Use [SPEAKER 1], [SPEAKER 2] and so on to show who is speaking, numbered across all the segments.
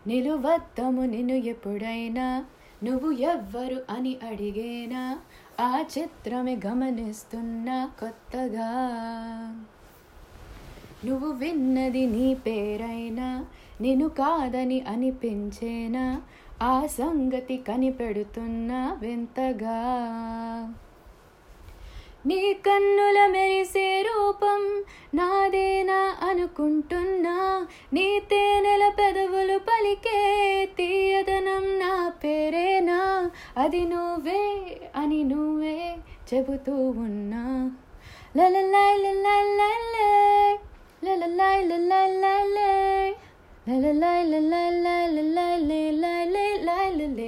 [SPEAKER 1] నిలువద్దము నిన్ను ఎప్పుడైనా నువ్వు ఎవ్వరు అని అడిగేనా ఆ చిత్రమే గమనిస్తున్నా కొత్తగా నువ్వు విన్నది నీ పేరైనా నేను కాదని అనిపించేనా ఆ సంగతి కనిపెడుతున్నా వింతగా నీ కన్నుల మెరిసే రూపం నాదేనా అనుకుంటున్నా నీ తేనెల పెదవులు పలికే తీయదనం నా పేరేనా అది నువ్వే అని నువ్వే చెబుతూ ఉన్నా లలలాయ్ లలలాయ్ లలలాయ్ లలలాయ్ లలలాయ్ లలలాయ్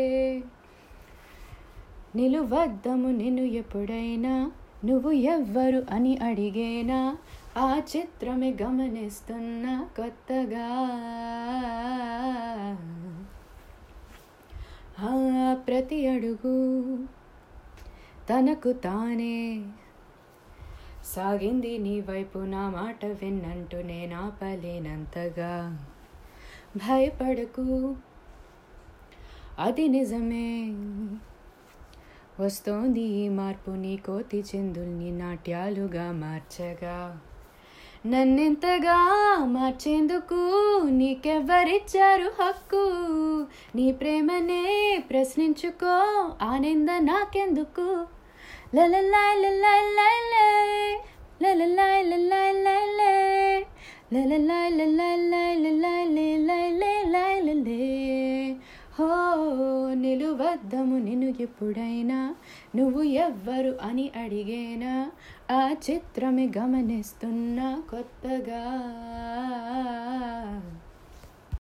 [SPEAKER 1] నిలువద్దము నిన్ను ఎప్పుడైనా నువ్వు ఎవ్వరు అని అడిగేనా ఆ చిత్రమే గమనిస్తున్నా కొత్తగా ఆ ప్రతి అడుగు తనకు తానే సాగింది నీ వైపు నా మాట విన్నంటూ నేనాపలేనంతగా భయపడకు అది నిజమే వస్తోంది ఈ మార్పు నీ కోతి చెందుల్ని నాట్యాలుగా మార్చగా నన్నెంతగా మార్చేందుకు నీకెవ్వరిచ్చారు హక్కు నీ ప్రేమనే ప్రశ్నించుకో ఆనంద నాకెందుకు లలలాయ్ లలాయ్ లలాయ్ లలలాయ్ లలాయ్ లలాయ్ లలలాయ్ లలాయ్ లలాయ్ లలాయ్ లలే హో నిలువద్దము నిన్ను ఎప్పుడైనా నువ్వు ఎవ్వరు అని అడిగేనా ఆ చిత్రమే గమనిస్తున్నా కొత్తగా